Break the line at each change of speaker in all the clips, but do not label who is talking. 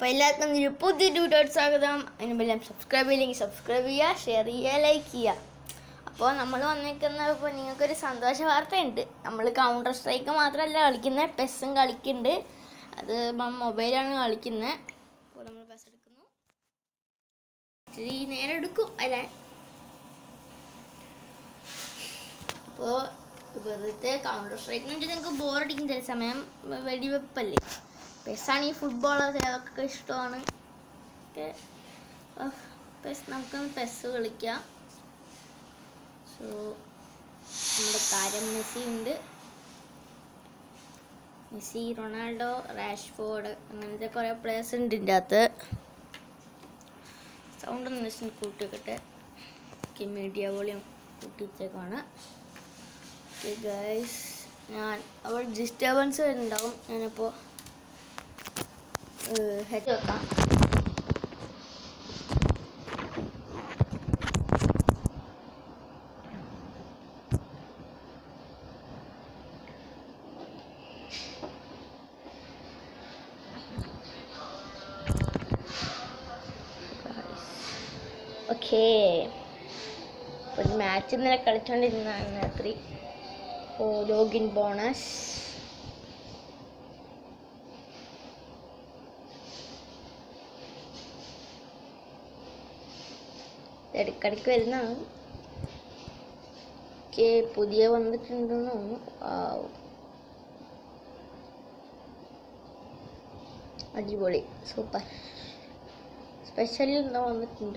അപ്പോൾ എല്ലാവർക്കും ഒരു പുതിയ ഡ്യൂട്ടോട്ട് സ്വാഗതം അതിനുമ്പെല്ലാം സബ്സ്ക്രൈബ് ചെയ്യില്ലെങ്കിൽ സബ്സ്ക്രൈബ് ചെയ്യുക ഷെയർ ചെയ്യുക ലൈക്ക് ചെയ്യുക അപ്പോൾ നമ്മൾ വന്നിരിക്കുന്ന ഇപ്പോൾ നിങ്ങൾക്കൊരു സന്തോഷ വാർത്തയുണ്ട് നമ്മൾ കൗണ്ടർ സ്ട്രൈക്ക് മാത്രമല്ല കളിക്കുന്നത് പെസ്സും കളിക്കുന്നുണ്ട് അത് മൊബൈലാണ് കളിക്കുന്നത് അപ്പോൾ നമ്മൾ പെസ് എടുക്കുന്നു ഇച്ചിരി നേരം എടുക്കും അല്ലേ അപ്പോൾ വെറുതെ കൗണ്ടർ സ്ട്രൈക്ക് എന്ന് വെച്ചാൽ നിങ്ങൾക്ക് ബോറടിക്കും ചില സമയം വെടിവെപ്പല്ലേ പെസ്സാണ് ഈ ഫുട്ബോൾ അതൊക്കെ ഇഷ്ടമാണ് ഒക്കെ പെസ് നമുക്ക് പെസ് കളിക്കാം സോ നമ്മുടെ കാര്യം മെസ്സി ഉണ്ട് മെസ്സി റൊണാൾഡോ റാഷ്ഫോർഡ് അങ്ങനത്തെ കുറേ പ്ലേയേഴ്സ് ഉണ്ട് ഇതിൻ്റെ അകത്ത് സൗണ്ട് ഒന്ന് ജസ്റ്റ് കൂട്ടി വെക്കട്ടെ ഓക്കെ മീഡിയ വോളിയം കൂട്ടിച്ചേക്കാണ് ഓക്കെ ഗൈസ് ഞാൻ അവിടെ ഡിസ്റ്റർബൻസ് വരുന്നുണ്ടാവും ഞാനിപ്പോൾ ഹെഡ് വെക്കാം ഓക്കേ ഒരു മാച്ച് ഇന്നലെ കളിച്ചോണ്ടിരുന്നതാണ് രാത്രി ഓ ലോഗിൻ ബോണസ് ഇടയ്ക്കിടയ്ക്ക് വരുന്നതാണ് ഓക്കെ പുതിയ വന്നിട്ടുണ്ടെന്ന് തോന്നുന്നു വാവ്. അടിപൊളി സൂപ്പർ സ്പെഷ്യലി എന്തോ വന്നിട്ടുണ്ട്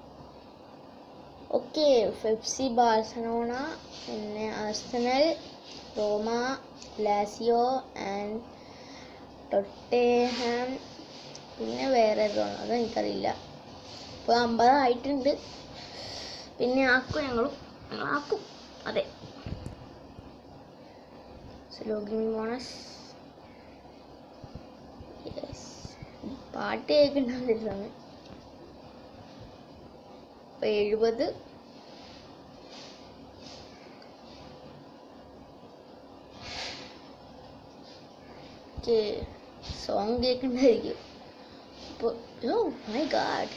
ഓക്കെ ഫെപ്സി ബാഴ്സലോണ പിന്നെ Arsenal Roma Lazio and Tottenham പിന്നെ വേറെ ഏതോ ആണ് അത് എനിക്കറിയില്ല ഇപ്പോൾ അമ്പതായിട്ടുണ്ട് പിന്നെ ആക്കും ഞങ്ങളും ഞങ്ങൾ ആക്കും അതെ ലോഗിൻ ബോണസ് പാട്ട് കേൾക്കുന്നുണ്ടായിരുന്നു ഇപ്പൊ എഴുപത് സോങ് കേൾക്കണ്ടായിരിക്കും അപ്പോൾ ഓ മൈ ഗാഡ്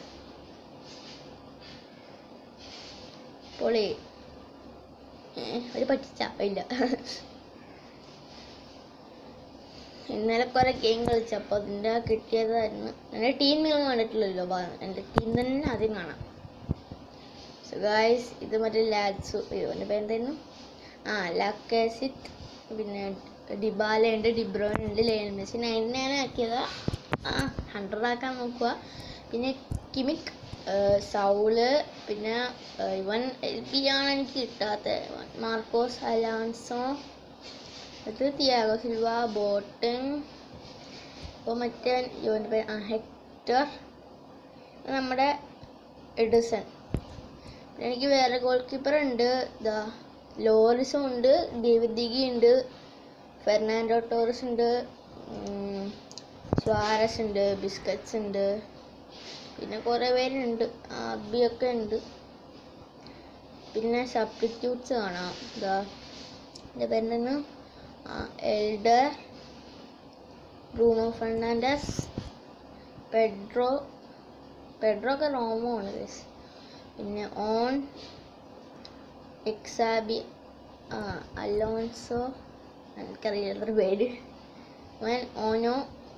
പൊളി ഏ ഒരു പറ്റിച്ച ഇല്ല ഇന്നലെ കുറെ ഗെയിം കളിച്ചപ്പോൾ അതിൻ്റെ കിട്ടിയതായിരുന്നു എൻ്റെ ടീം നിങ്ങൾ കണ്ടിട്ടില്ലല്ലോ വാ, എൻ്റെ ടീം തന്നെ ആദ്യം കാണാം സോ ഗായ്സ് ഇത് മറ്റേ ലാഗ്സു അയ്യോ എൻ്റെ പേരെന്തായിരുന്നു ആ ലാക്കേസിറ്റ് പിന്നെ ഡിബാല ഉണ്ട് ഡിബ്രോൻ ഉണ്ട് ലേണൽ മെസ്സി നയൻറ്റി നയൻ ആക്കിയതാ ആ ഹൺഡ്രഡ് ആക്കാൻ നോക്കുക പിന്നെ കിമിക് സൗള് പിന്നെ ഏഹ്, ഇവൻ എൽ പി ആണ് എനിക്ക് കിട്ടാത്തത് മാർക്കോസ് അലാൻസോ അത് തിയാഗോ സിൽവ ബോട്ടൻ ഇപ്പോൾ മറ്റേ ഇവൻ്റെ പേര് ആ ഹെക്ടർ ഇത് നമ്മുടെ എഡിസൺ പിന്നെ എനിക്ക് വേറെ ഗോൾ കീപ്പർ ഉണ്ട് ഇതാ ലോറിസും ഉണ്ട് ഡേവിഡ് ദിഗി ഉണ്ട് ഫെർണാൻഡോ ടോറസ് ഉണ്ട് ഉം, സ്വാരസ് ഉണ്ട് ബിസ്ക്കറ്റ്സ് ഉണ്ട് പിന്നെ കുറേ പേരുണ്ട് അബിയൊക്കെ ഉണ്ട് പിന്നെ സബ്സ്റ്റിറ്റ്യൂട്ട്സ് കാണാം ഇതാ എൻ്റെ പേരെന്താണ് എൽഡർ ബ്രൂണോ ഫെർണാണ്ടസ് പെഡ്രോ പെഡ്രോ ഒക്കെ റോമോ ആണ് guys. പിന്നെ ഓൺ എക്സാബി ആ അലോൺസോ എനിക്കറിയില്ല എത്ര പേര് അവൻ ഓനോ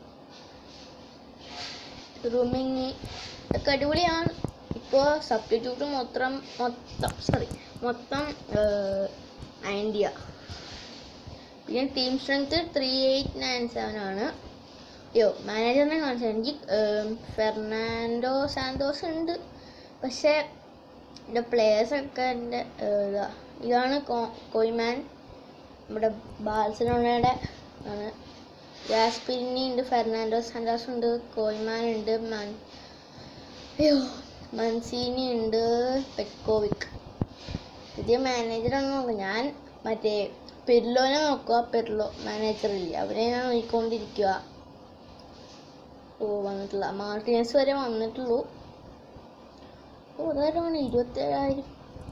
റൂമിങ് ഒക്കെ അടിപൊളിയാണ് ഇപ്പോൾ സബ്സ്റ്റിറ്റ്യൂട്ട് മൊത്തം മൊത്തം സോറി മൊത്തം ഐൻഡിയ പിന്നെ team strength three eight nine seven ആണ് അയ്യോ മാനേജറിനെ കാണിച്ചത് എനിക്ക് ഏം, ഫെർണാൻഡോ സാന്തോസ് ഉണ്ട് പക്ഷേ എൻ്റെ പ്ലേയേഴ്സൊക്കെ എൻ്റെ ഇതാ ഇതാണ് കോ കൊയ്മാൻ നമ്മുടെ ബാഴ്സലോണയുടെ ആണ് യാസ്പിരിനി ഉണ്ട് ഫെർണാൻഡോ സാന്റോസ് ഉണ്ട് കോയ്മാൻ ഉണ്ട് മൻ അയ്യോ മൻസീനി ഉണ്ട് പെക്കോവിക് പുതിയ മാനേജറാണ് നോക്കുക ഞാൻ മറ്റേ പെർലോനെ നോക്കുക പെർലോ മാനേജർ ഇല്ല അവരെ ഞാൻ നോക്കിക്കൊണ്ടിരിക്കുക ഓ വന്നിട്ടില്ല മാർട്ടിനസ് വരെ വന്നിട്ടുള്ളൂ ഓ അതാരാണ് ഇരുപത്തേഴായിരം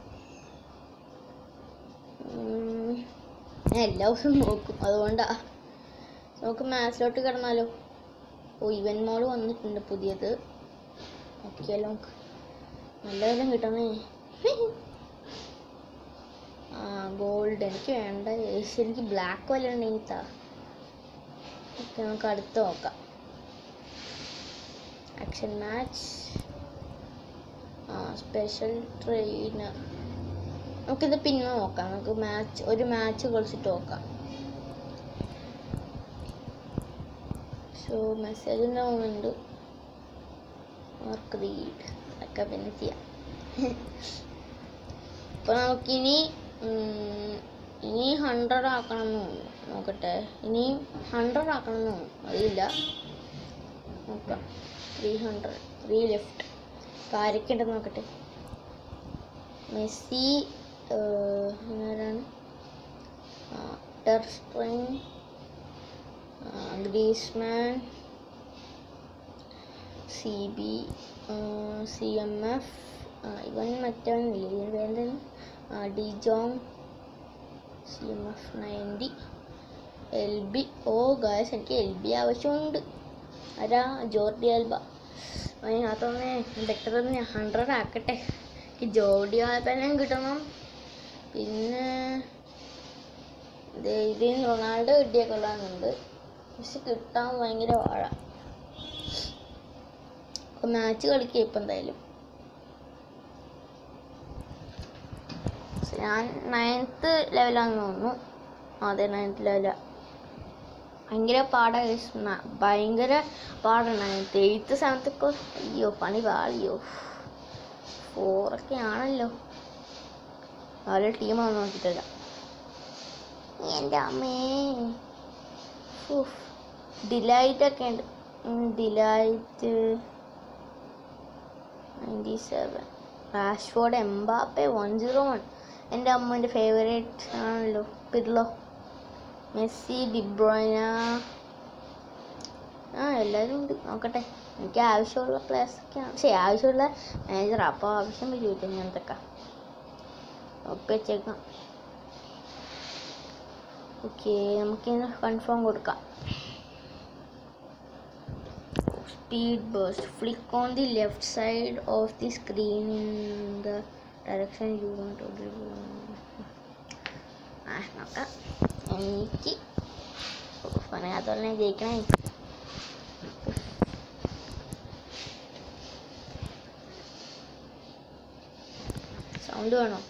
ഉം, ഞാൻ എല്ലാ ദിവസവും നോക്കും അതുകൊണ്ടാ നമുക്ക് മാത്സിലോട്ട് കിടന്നാലോ ഓ ഇവൻ മോഡ് വന്നിട്ടുണ്ട് പുതിയത് നോക്കിയാലോ നമുക്ക് നല്ലതെല്ലാം കിട്ടണേ ആ ഗോൾഡ് എനിക്ക് വേണ്ട ഏശ് എനിക്ക് ബ്ലാക്ക് വല്ല ഉണ്ടെങ്കിൽ താ ഓക്കെ നമുക്ക് അടുത്ത് നോക്കാം ആക്ഷൻ മാച്ച് ആ സ്പെഷ്യൽ ട്രെയിനർ നമുക്കിത് പിന്നെ നോക്കാം നമുക്ക് മാച്ച് ഒരു മാച്ച് കളിച്ചിട്ട് നോക്കാം സോ മെസ്സേജ് ഉണ്ടാവുന്നുണ്ട് മാർക്ക് റീഡ് ഒക്കെ പിന്നെ ചെയ്യാം അപ്പോൾ നമുക്കിനി ഉം, ഇനി ഹൺഡ്രഡ് ആക്കണം എന്ന് തോന്നുന്നു നോക്കട്ടെ ഇനി ഹൺഡ്രഡ് ആക്കണം എന്ന് തോന്നുന്നു അറിയില്ല നോക്കാം ത്രീ ഹൺഡ്രഡ് ത്രീ ലെഫ്റ്റ് ആരൊക്കെ ഉണ്ടെന്ന് നോക്കട്ടെ മെസ്സി ആരാണ് ടെർസ്ട്രിങ് Griezmann C B C M F ഇവൻ മറ്റവനില്ല ഇതിന് വേണ്ടത് De Jong C M F ninety L B ഓ ഗായസ് എനിക്ക് എൽ ബി ആവശ്യമുണ്ട് ആരാ ജോർഡി ആൽബ അതിനകത്തൊന്ന് ബെറ്റർ ഒന്ന് ഹൺഡ്രഡ് ആക്കട്ടെ എനിക്ക് ജോർഡി ആൽബനും കിട്ടണം പിന്നെ ദേ ഇതിന് റൊണാൾഡോ കിട്ടിയ കൊള്ളാമെന്നുണ്ട് പക്ഷെ കിട്ടാൻ ഭയങ്കര വാഴ മാച്ച് കളിക്കുക ഇപ്പം എന്തായാലും ഞാൻ നയൻത്ത് ലെവലാണെന്ന് തോന്നുന്നു അതെ നയൻത്ത് ലെവലാ ഭയങ്കര പാടാണ് ഭയങ്കര പാടാണ് നയൻത്ത് എയ്ത്ത് സെവൻത്തൊക്കെ അയ്യോ പണി പാളിയോ ഫോറൊക്കെ ആണല്ലോ നല്ല ടീമാണ് നോക്കിയിട്ടില്ല എൻ്റെ അമ്മേ ഡിലൈറ്റ് ഒക്കെ ഉണ്ട് De Ligt ninety seven Rashford Mbappe one zero one എൻ്റെ അമ്മേൻ്റെ ഫേവറേറ്റ് ആണല്ലോ പിർലോ മെസ്സി ഡിബ്രോയിന ആ എല്ലാവരും ഉണ്ട് നോക്കട്ടെ എനിക്ക് ആവശ്യമുള്ള പ്ലേയേഴ്സ് ഒക്കെയാണ് ശരി ആവശ്യമുള്ള മാനേജർ അപ്പോൾ ആവശ്യം വരില്ല ഇങ്ങനത്തൊക്കെ ഒപ്പ് വെച്ചേക്കാം ഓക്കെ നമുക്കിന്ന് കൺഫേം കൊടുക്കാം speed burst flick on the left side of the screen in the direction you want to dribble ആ നോക്കാം എനിക്ക് പനകത്തോളം ജയിക്കണേ സൗണ്ട് വേണോ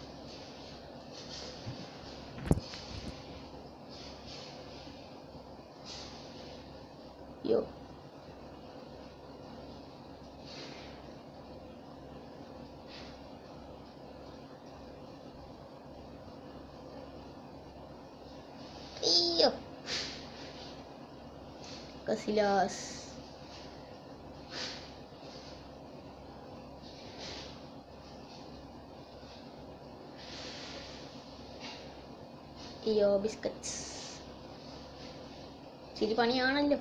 യോ Iyo. Casillas. അയ്യോ ബിസ്ക്കറ്റ്സ് ഇച്ചിരി പണിയാണല്ലോ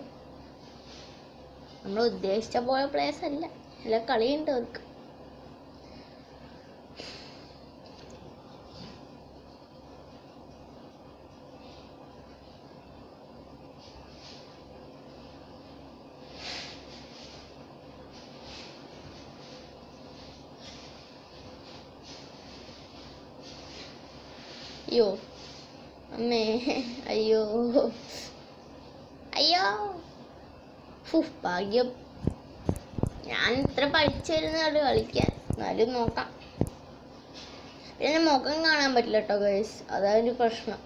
നമ്മൾ ഉദ്ദേശിച്ച പോലെ പ്ലേസ് അല്ല നല്ല കളിയുണ്ട് അവർക്ക് അയ്യോ അമ്മേ അയ്യോ അയ്യോ ഫുഫ് ഭാഗ്യം ഞാൻ ഇത്ര പഠിച്ചു വരുന്നതാണ് കളിക്കാൻ എന്നാലും നോക്കാം പിന്നെ മുഖം കാണാൻ പറ്റില്ല കേട്ടോ ഗൈസ് അതൊരു പ്രശ്നം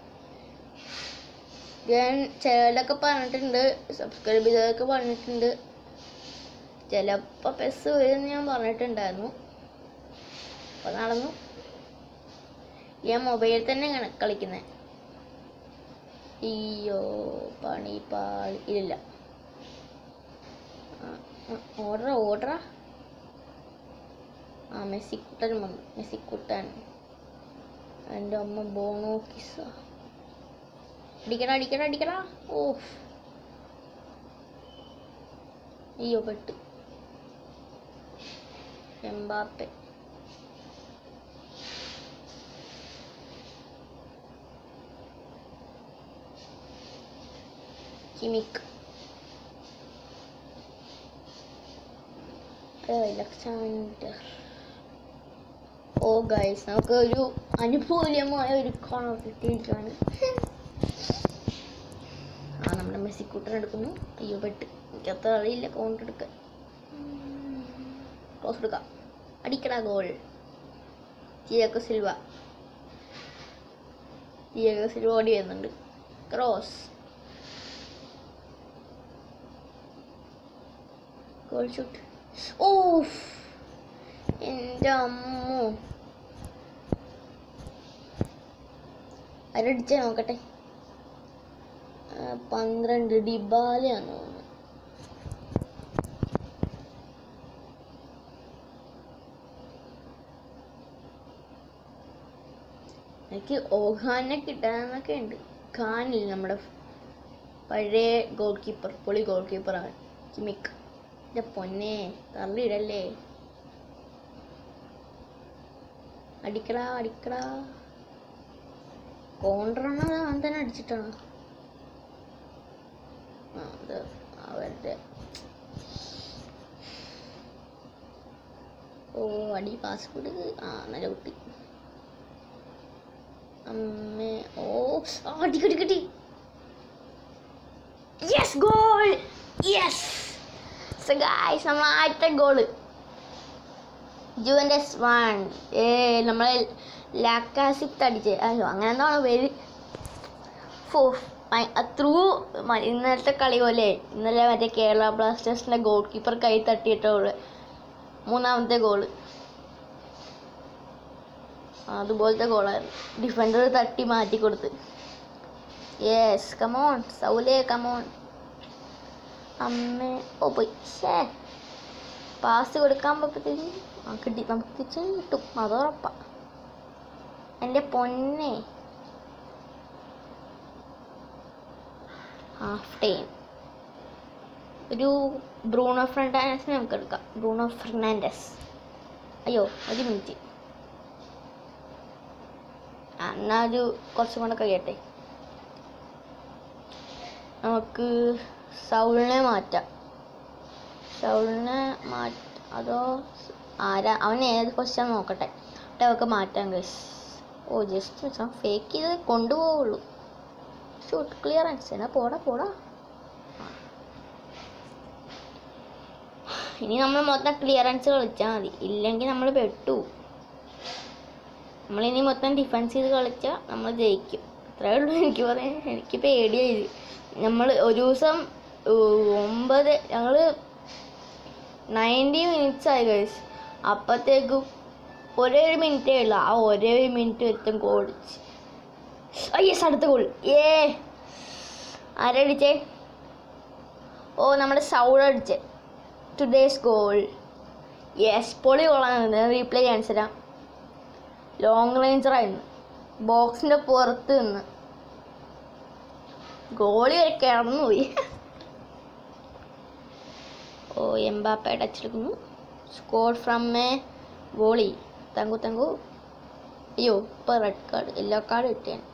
ഞാൻ ചിലതൊക്കെ പറഞ്ഞിട്ടുണ്ട് സബ്സ്ക്രൈബ് ചെയ്തതൊക്കെ പറഞ്ഞിട്ടുണ്ട് ചിലപ്പോൾ പെസ് വരുമെന്ന് ഞാൻ പറഞ്ഞിട്ടുണ്ടായിരുന്നു അപ്പോൾ നടന്നു ഞാൻ മൊബൈലിൽ തന്നെ കളിക്കുന്നത് അയ്യോ പണി പാളി ഇല്ല ഓർഡർ ഓർഡറാ ആ മെസ്സിക്കുട്ടൻ വന്നു മെസ്സിക്കുട്ടൻ എൻ്റെ അമ്മ ബോണോ കിസ അടിക്കടാ അടിക്കടാ അടിക്കടാ ഓ അയ്യോ പെട്ട് എംബാപ്പെ കിമിക് അലക്സാണ്ടർ ഓ ഗൈസ് നമുക്ക് ഒരു അനുകൂലമായ ഒരു കോണർ കിട്ടിയിരിക്കുകയാണ് ആ നമ്മുടെ മെസ്സിക്കൂട്ടൻ എടുക്കുന്നു അയ്യോ പെട്ട് എനിക്കത്ര അറിയില്ല കൗണ്ടർ എടുക്കാൻ ക്ലോസ് എടുക്കാം അടിക്കടാ goal Thiago Silva Thiago Silva ഓടി വരുന്നുണ്ട് ക്രോസ് ഗോൾ ഷൂട്ട് ഓഫ് എൻ്റെ അമ്മോ ആരടിച്ചാ നോക്കട്ടെ ആ, പന്ത്രണ്ട് ഡിബാലയാന്ന് തോന്നുന്നു എനിക്ക് ഓഹാനെ കിട്ടാനൊക്കെ ഉണ്ട് ഖാനില്ല നമ്മുടെ പഴയ ഗോൾ കീപ്പർ പൊളി ഗോൾ കീപ്പറാണ് കിമിക് എൻ്റെ പൊന്നെ തള്ളിയിടല്ലേ അടിക്കടാ അടിക്കടാ കോൺട്രാണോ അവൻ തന്നെ അടിച്ചിട്ടാണോ ആ അത് അവരുടെ ഓ അടി പാസ് കൊടുക്ക് ആ നല്ല കുട്ടി അമ്മേ ഓ ആ, അടി കിട്ടി കിട്ടി yes goal yes so guys നമ്മൾ ആദ്യത്തെ ഗോള് ജുവൻഡസ് വൺ ഏ നമ്മളെ ലാക്കാസിക് അടിച്ച് അയ്യോ അങ്ങനെ എന്താണ് പേര് ഫോ ത്രൂ ഇന്നലത്തെ കളി പോലെ ഇന്നലെ മറ്റേ കേരള ബ്ലാസ്റ്റേഴ്സിൻ്റെ ഗോൾ കീപ്പർ കൈ തട്ടിയിട്ടോള് മൂന്നാമത്തെ ഗോള് അതുപോലത്തെ ഗോളായിരുന്നു ഡിഫൻഡർ തട്ടി മാറ്റി കൊടുത്ത് യെസ് കമോൺ സൗലേ കമോൺ അമ്മേ ഓ പോയി ഷേ പാസ് കൊടുക്കാൻ പറ്റത്തേക്ക് ആ കിട്ടി നമുക്ക് തിരിച്ച് കിട്ടും അത് ഉറപ്പാ എൻ്റെ പൊന്നെ ഹാഫ് ടൈം ഒരു ബ്രൂണോ ഫെർണാണ്ടസിനെ നമുക്ക് എടുക്കാം ബ്രൂണോ ഫെർണാണ്ടസ് അയ്യോ ഒരു മിനിറ്റ് ആ എന്നാ ഒരു കുറച്ചും കൂടെ കഴിയട്ടെ നമുക്ക് സൗളിനെ മാറ്റാം സൗളിനെ മാറ്റ അതോ ആരാ അവൻ ഏത് ക്വസ്റ്റ്യൻ നോക്കട്ടെ എന്നിട്ട് അവർക്ക് മാറ്റാം ഗൈസ് ഓ ജസ്റ്റ് ഫേക്ക് ചെയ്ത് കൊണ്ടുപോവുള്ളൂ ഷൂട്ട് ക്ലിയറൻസ് എന്നാ പോടാ പോടാ ഇനി നമ്മൾ മൊത്തം ക്ലിയറൻസ് കളിച്ചാൽ മതി ഇല്ലെങ്കിൽ നമ്മൾ പെട്ടു നമ്മളിനി മൊത്തം ഡിഫെൻസ് ചെയ്ത് കളിച്ചാൽ നമ്മൾ ജയിക്കും അത്രേ ഉള്ളൂ എനിക്ക് പറയാൻ എനിക്ക് പേടിയായത് നമ്മൾ ഒരു ദിവസം ഏർ, ഒമ്പത് ഞങ്ങൾ നയൻറ്റി മിനിറ്റ്സ് ആയി കഴിച്ച് അപ്പോഴത്തേക്കും ഒരേ ഒരു മിനിറ്റേ ഉള്ളൂ ആ ഒരേ ഒരു മിനിറ്റ് ഒരുത്തം ഗോൾ യെസ് അടുത്ത ഗോൾ ഏ ആരടിച്ചേ ഓ നമ്മുടെ സൗണ്ട് അടിച്ചേ ടുഡേസ് ഗോൾ യെസ് പൊളി ഗോളാണ് റീപ്ലേ കാണിച്ചു തരാം ലോങ് റേഞ്ചറായിരുന്നു ബോക്സിൻ്റെ പുറത്ത് നിന്ന് ഗോളി വരെ കിടന്നുപോയി ഓ എംബാപ്പയുടെ അടിച്ചെടുക്കുന്നു score from a volley thank you thank you അയ്യോ ഇപ്പം റെഡ് കാർഡ് യെല്ലോ കാർഡ് കിട്ടിയാണ്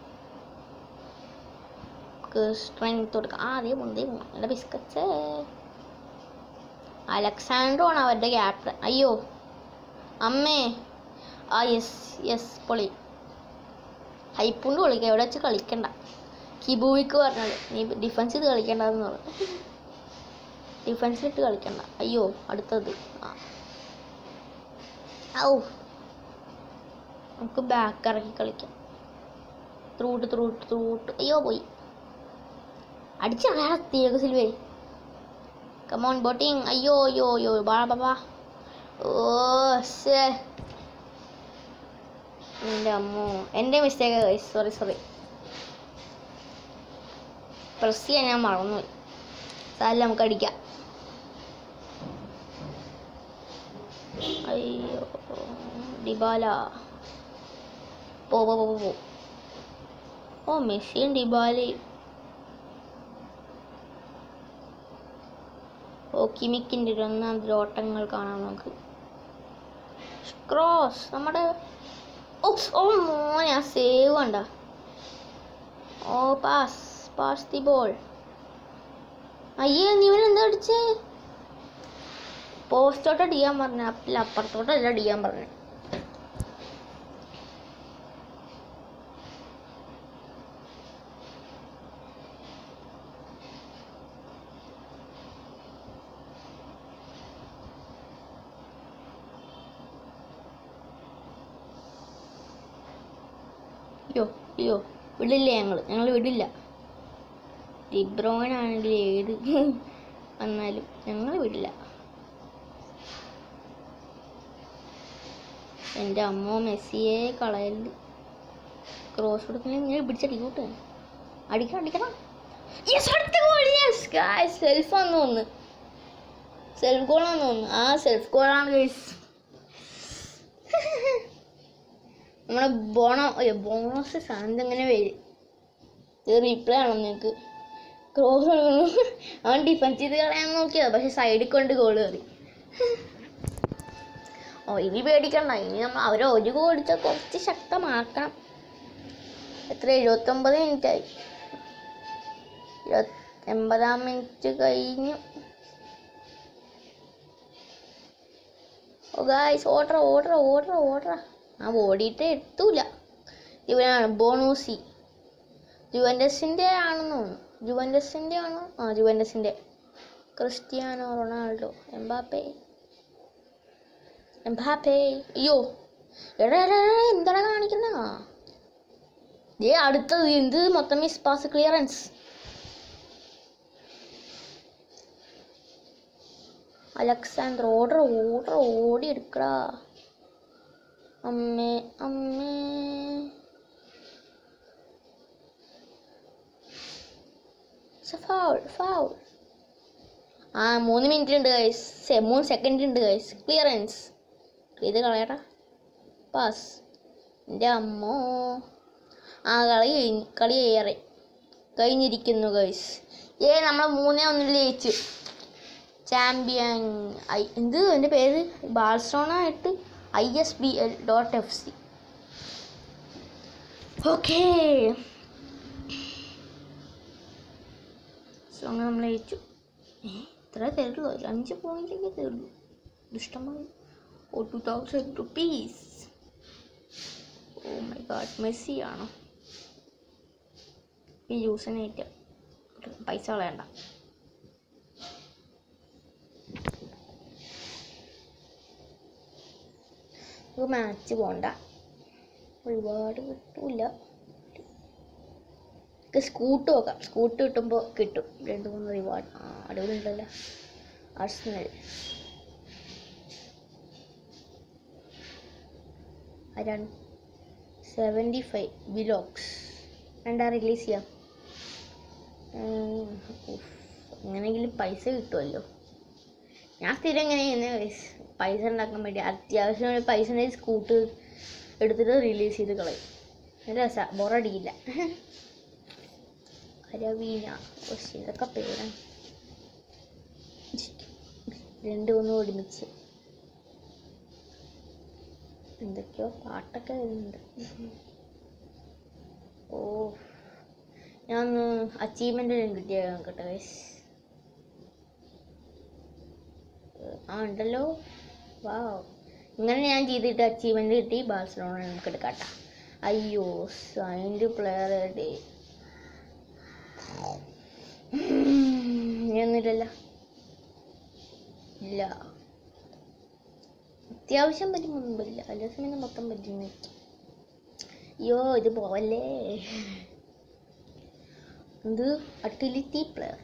സ്ട്രെങ്ത് കൊടുക്കാം ആ അതേ പോണു, ദേ പോണു. നല്ല ബിസ്ക്കറ്റ്സ് അലക്സാണ്ടറോ ആണ് അവരുടെ ക്യാപ്റ്റൻ അയ്യോ അമ്മേ ആ യെസ് യെസ് പൊളി ഹൈപ്പുണ്ട് കളിക്കുക എവിടെ വെച്ച് കളിക്കണ്ട കിബുവിക്ക് പറഞ്ഞത് നീ ഡിഫൻസ് ചെയ്ത് കളിക്കേണ്ടതെന്ന് പറഞ്ഞു ഡിഫൻസിലിട്ട് കളിക്കണ്ട അയ്യോ അടുത്തത് ആ ഔ നമുക്ക് ബാക്ക് ഇറക്കി കളിക്കാം ത്രൂട്ട് ത്രൂട്ട് ത്രൂട്ട് അയ്യോ പോയി അടിച്ചറിയാ തീരക സിൽവേ കമോൺ ബോട്ടിങ് അയ്യോ അയ്യോ അയ്യോ ബാ ബാ ബാ ഓ ശേ എൻ്റെ അമ്മോ എൻ്റെ മിസ്റ്റേക്ക് സോറി സോറി പ്രസ് ചെയ്യാൻ ഞാൻ മറന്നുപോയി സാരില്ല നമുക്ക് അടിക്കാം അയ്യോ ഡിബാല പോ പോ പോ, പോ പോ ഓ മെസ്സിയും ഡിബാലയും ഓ കിമിക്കിൻ്റെ ഒരു ഒന്നാം ഓട്ടങ്ങൾ കാണാം നമുക്ക് ക്രോസ് നമ്മുടെ ഓ ഓ മോനെ ആ സേവ് കണ്ട ഓ പാസ് പാസ് ദി ബോൾ അയ്യോ നീ ഇവൻ എന്താ അടിച്ചേ പോസ്റ്റോട്ട് അടിക്കാൻ പറഞ്ഞ അല്ല അപ്പുറത്തോട്ടല്ല അടിക്കാൻ പറഞ്ഞു അയ്യോ അയ്യോ വിടില്ല ഞങ്ങൾ ഞങ്ങൾ വിടില്ല ഡിബ്രോയിനാണെങ്കിൽ ഏത് വന്നാലും ഞങ്ങൾ വിടില്ല എൻ്റെ അമ്മ മെസ്സിയെ കളയല് ക്രോസ് കൊടുക്കണേ ഇങ്ങനെ പിടിച്ചടിക്കൂട്ടെ അടിക്കണം അടിക്കണം യെസ് അടുത്ത ഗോൾ യെസ് ഗായ്സ് സെൽഫാന്ന് തോന്നുന്നു സെൽഫ് ഗോളാന്ന് തോന്നുന്നു ആ സെൽഫ് ഗോളാണ് ഗൈസ് നമ്മുടെ ബോണോ ബോണസ് സാധനം എങ്ങനെ വരും ഇത് റീപ്ലേ ആണോ നിങ്ങൾക്ക് ക്രോസ് അവൻ ഡിഫൻസ് ചെയ്ത് കളയാൻ നോക്കിയതാ പക്ഷെ സൈഡിൽ കൊണ്ട് ഗോൾ കയറി ഓ ഇനി പേടിക്കണ്ട ഇനി നമ്മൾ അവർ ഒരു ഗോൾ അടിച്ചാൽ കുറച്ച് ശക്തമാക്കണം എത്ര എഴുപത്തൊമ്പത് മിനിറ്റ് ആയി ഇരുപത് എൺപതാം മിനിറ്റ് കഴിഞ്ഞു ഓ ഗായ്സ് ഓടറ ഓടറ ഓടറ ഓടറ ആ ഓടിയിട്ട് എത്തൂല ഇവനാണ് ബോണൂസി ജുവൻഡസിൻ്റെ ആണെന്ന് തോന്നുന്നു ജുവൻഡസിൻ്റെ ആണോ ആ ജുവൻഡസിൻ്റെ ക്രിസ്ത്യാനോ റൊണാൾഡോ എംബാപ്പേ എംബാപ്പേ അയ്യോ എടാ എടാ എടാ, എന്താണ് കാണിക്കുന്ന ഏ അടുത്തത് എന്ത് മൊത്തം മിസ് പാസ് ക്ലിയറൻസ് അലക്സാണ്ടർ ഓർഡർ ഓർഡർ ഓടി എടുക്കടാ അമ്മേ അമ്മേ ഫൗൾ ഫൗൾ ആ മൂന്ന് മിനിറ്റ് ഉണ്ട് ഗൈസ് മൂന്ന് സെക്കൻഡ് ഉണ്ട് ഗൈസ് ക്ലിയറൻസ് ഇത് കളയടാ പാസ് എൻ്റെ അമ്മോ ആ കളി കഴിഞ്ഞു കളി ഏറെ കഴിഞ്ഞിരിക്കുന്നു ഗൈസ് ഏ നമ്മൾ മൂന്നേ ഒന്നിൽ ജയിച്ചു ചാമ്പ്യൻ ഐ എന്ത് എൻ്റെ പേര് ബാഴ്സലോണ ആയിട്ട് I S B L dot F C okay so അങ്ങനെ നമ്മൾ ജയിച്ചു ഏ ഇത്ര തരുള്ളൂ ഒരു അഞ്ച് പോയിന്റൊക്കെ തരുള്ളൂ ഇഷ്ടമായി ഓ two thousand rupees oh my god Messi ആണോ ഈ യൂസിനായിട്ട് പൈസ കളയണ്ട നമുക്ക് മാച്ച് പോണ്ട ഒരുപാട് കിട്ടൂല സ്കൂട്ട് നോക്കാം സ്കൂട്ട് കിട്ടുമ്പോൾ കിട്ടും രണ്ട് മൂന്ന് റിവാർഡ് ആ അടിപൊളിയുണ്ടല്ലോ അർസണൽ ആരാണ് സെവൻറ്റി ഫൈവ് ബിലോക്സ് രണ്ടാ റിലീസ് ചെയ്യാം ഉം, ഉഫ്. എങ്ങനെയെങ്കിലും പൈസ കിട്ടുമല്ലോ ഞാൻ സ്ഥിരം എങ്ങനെ ചെയ്യുന്നത് guys? പൈസ ഉണ്ടാക്കാൻ വേണ്ടി അത്യാവശ്യം ഒരു പൈസ ഉണ്ടെങ്കിൽ സ്കൂട്ട് എടുത്തിട്ട് റിലീസ് ചെയ്ത് കളയും നല്ല രസമാണ് ബോറടിക്കില്ല അരവീന പക്ഷേ ഇതൊക്കെ പേരാണ് രണ്ട് മൂന്ന് ഒരുമിച്ച് എന്തൊക്കെയോ പാട്ടൊക്കെ വരുന്നുണ്ട് ഓ ഞാൻ ഒന്ന് അച്ചീവ്മെൻ്റ് കിട്ടിയ നോക്കട്ടെ guys. ആ ഉണ്ടല്ലോ വാ ഇങ്ങനെ ഞാൻ ചെയ്തിട്ട് അച്ചീവ്മെൻ്റ് കിട്ടി ബാഴ്സലോണ നമുക്ക് എടുക്കാട്ടാ അയ്യോ സൈൻഡ് പ്ലെയർ ഡേ ഒന്നുമില്ലല്ലോ ഇല്ല അത്യാവശ്യം പറ്റുമൊന്നുമില്ല എല്ലാ സമയം മൊത്തം പറ്റുന്നു അയ്യോ ഇത് പോവല്ലേ ഇത് അട്ടിലിറ്റി പ്ലെയർ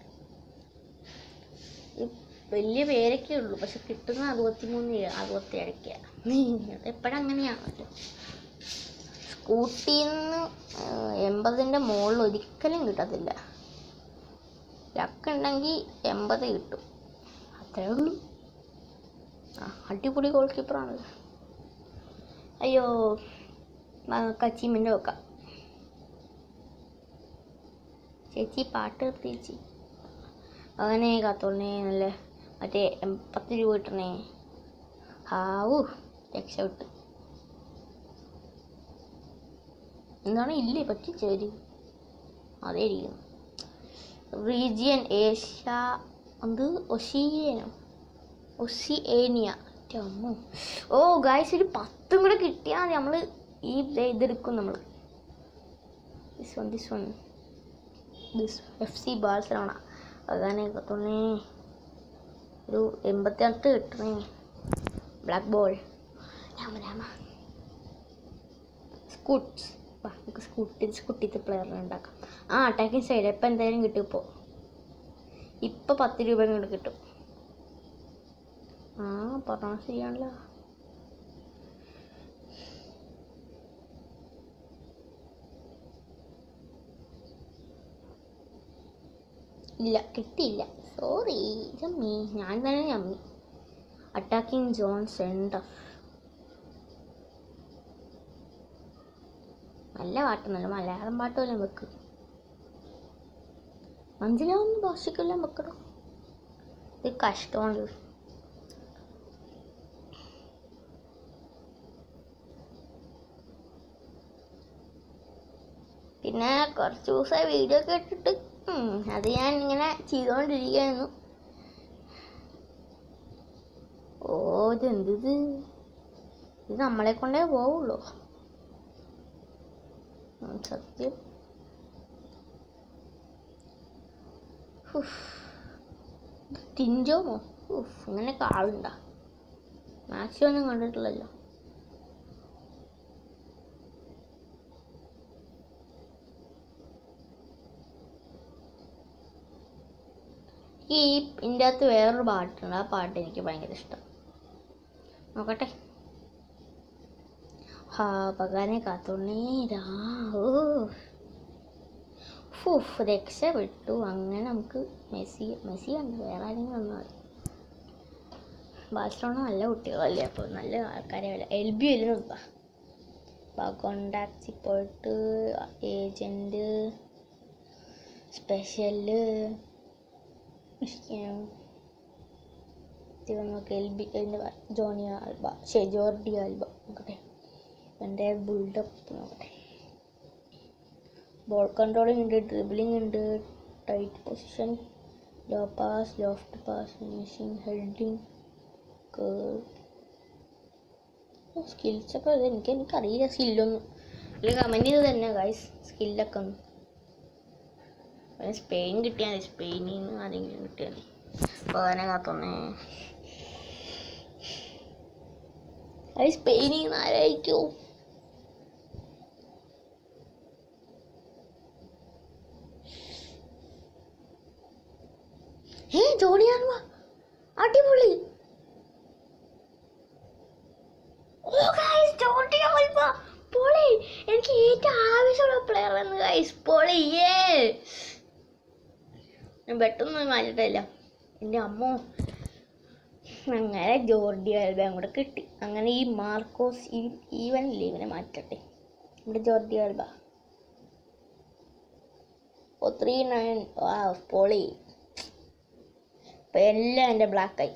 വലിയ പേരൊക്കെ ഉള്ളൂ പക്ഷെ കിട്ടുന്ന അറുപത്തി മൂന്ന് അറുപത്തി ഏഴൊക്കെയാണ് എപ്പോഴങ്ങനെയാണല്ലോ സ്കൂട്ടിയിൽ നിന്ന് എൺപതിൻ്റെ മുകളിൽ ഒരിക്കലും കിട്ടത്തില്ല ലക്കുണ്ടെങ്കിൽ എൺപത് കിട്ടും അത്രേ ഉള്ളൂ ആ അടിപൊളി ഗോൾ കീപ്പറാണല്ലോ അയ്യോ കച്ചീമിൻ്റെ വെക്കാം ചേച്ചി പാട്ട് നിർത്തി ചേച്ചി അങ്ങനെ കാത്തോളണേ നല്ല മറ്റേ എം- പത്ത് രൂപ കിട്ടണേ ഹാവൂ രക്ഷപ്പെട്ട് എന്താണ് ഇല്ലേ പറ്റിച്ചേര് അതേ ഇരിക്കുന്നു റീജിയൻ ഏഷ്യ എന്ത് ഒഷീയനോ ഒസി ഏനിയ അമ്മോ ഓ ഗായ്സ് ഒരു പത്തും കൂടെ കിട്ടിയാൽ മതി നമ്മൾ ഈ ദേ ഇതെടുക്കും നമ്മൾ this one this one this F C Barcelona അതാണ് തോന്നേ ഒരു എൺപത്തിയെട്ട് കിട്ടണേ ബ്ലാക്ക് ബോൾ രാമ രാമ സ്കൂട്ട്സ് വാ നമുക്ക് സ്കൂട്ടി സ്കൂട്ടിത്തെ പ്ലെയറിനെ ഉണ്ടാക്കാം ആ അറ്റാക്കിംഗ് സൈഡ് ഇപ്പം എന്തായാലും കിട്ടും ഇപ്പോൾ ഇപ്പം പത്ത് രൂപ ഇങ്ങോട്ട് കിട്ടും ആ പറഞ്ഞാൽ ശരിയാണല്ലോ ഇല്ല കിട്ടിയില്ല സോറി ജമ്മി ഞാൻ തന്നെ ജമ്മി അറ്റാക്കിംഗ് സോൺ സെൻറ്റർ നല്ല പാട്ടൊന്നുമല്ല മലയാളം പാട്ട് പോലും വെക്ക് മനസ്സിലാവുന്ന ഭാഷയ്ക്കെല്ലാം വെക്കണം ഇത് കഷ്ടമാണ് പിന്നെ കുറച്ച് ദിവസമായി വീഡിയോ ഒക്കെ ഇട്ടിട്ട് ഉം, അത് ഞാൻ ഇങ്ങനെ ചെയ്തുകൊണ്ടിരിക്കുകയായിരുന്നു ഓ ഇതെന്തിത് ഇത് നമ്മളെ കൊണ്ടേ പോവുള്ളൂ ഉം, സത്യം ഉഫ്. ഇത് ടിൻജോമോ ഉഫ് അങ്ങനെയൊക്കെ ആളുണ്ടാ മാക്സിമം ഒന്നും കണ്ടിട്ടില്ലല്ലോ ഈ ഇതിൻ്റെ അകത്ത് വേറൊരു പാട്ടുണ്ട് ആ പാട്ട് എനിക്ക് ഭയങ്കര ഇഷ്ടം നോക്കട്ടെ ഹാ പകാനെ കാത്തോണേരാ ഓ ഫുഫ് രക്ഷപ്പെട്ടു അങ്ങനെ നമുക്ക് മെസ്സി മെസ്സി ഉണ്ട് വേറെ ആരെങ്കിലും വന്നാൽ മതി ബാഴ്സലോണ നല്ല കുട്ടികളല്ലേ അപ്പോൾ നല്ല ആൾക്കാരെ വല്ല എൽ ബി വരുന്നു കോണ്ടാക്ട്സിൽ പോയിട്ട് ഏജൻറ്റ് സ്പെഷ്യല് നമുക്ക് എൽ ബി ജോണി ആൽബ ശരി ജോർഡി ആൽബ നോക്കട്ടെ എൻ്റെ ബുൾഡപ്പ് നോക്കട്ടെ ബോൾ കൺട്രോളിംഗ് ഉണ്ട് ഡ്രിബിളിംഗ് ഉണ്ട് tight position low pass loft pass finishing heading skills ഒക്കെ ഇത് എനിക്ക് എനിക്കറിയില്ല സ്കില്ലൊന്നും ഇതിൽ കമൻറ്റ് ചെയ്ത് തന്നെ ഗൈസ് സ്കില്ലൊക്കെ ഒന്ന് പിന്നെ സ്പെയിൻ കിട്ടിയാൽ മതി സ്പെയിനിൽ നിന്ന് ആരെങ്കിലും കിട്ടിയാൽ മതി അപ്പോൾ അതിനെ കാത്തോന്നേ അത് സ്പെയിനിൽ നിന്ന് ആരായിരിക്കും ഏ ജോണിയാണോ അടിപൊളി ഓ ഗൈസ് ജോണി ആൽബ പൊളി എനിക്ക് ഏറ്റവും ആവശ്യമുള്ള പ്ലെയർ എന്ന് ഗൈസ് പൊളി ഏ ഞാൻ പെട്ടെന്ന് മാറ്റിട്ടില്ല എൻ്റെ അമ്മ അങ്ങനെ ജോർഡി ആൽബയും കൂടെ കിട്ടി അങ്ങനെ ഈ മാർക്കോസ് ഈ ഈവനില്ലേ ഇവനെ മാറ്റട്ടെ നമ്മുടെ ജോർഡി ആൽബ ഓ ത്രീ നയൻ ആ പൊളി ഇപ്പം എല്ലാം എൻ്റെ ബ്ലാക്കായി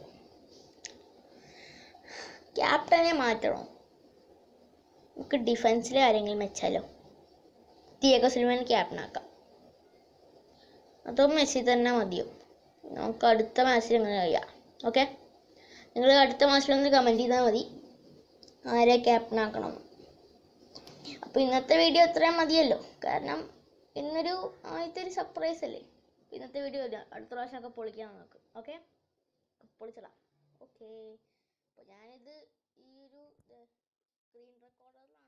ക്യാപ്റ്റനെ മാറ്റണോ നമുക്ക് ഡിഫൻസിൽ ആരെങ്കിലും വെച്ചാലോ തിയേഗോ സിൽവൻ ക്യാപ്റ്റൻ ആക്കാം അതോ മെസ്സി തന്നെ മതിയോ നമുക്ക് അടുത്ത മാച്ചിൽ എങ്ങനെ കഴിയാം ഓക്കെ നിങ്ങൾ അടുത്ത മാച്ചിലൊന്ന് കമൻറ്റ് ചെയ്താൽ മതി ആരെ ക്യാപ്റ്റൻ ആക്കണം അപ്പോൾ ഇന്നത്തെ വീഡിയോ ഇത്രയും മതിയല്ലോ കാരണം ഇന്നൊരു ആദ്യത്തെ ഒരു സർപ്രൈസ് അല്ലേ ഇന്നത്തെ വീഡിയോ അടുത്ത പ്രാവശ്യമൊക്കെ പൊളിക്കാൻ നോക്കും ഓക്കെ പൊളിച്ചടാം ഓക്കെ അപ്പോൾ ഞാനിത് ഈ ഒരു സ്ക്രീൻ റെക്കോർഡറിലാണ്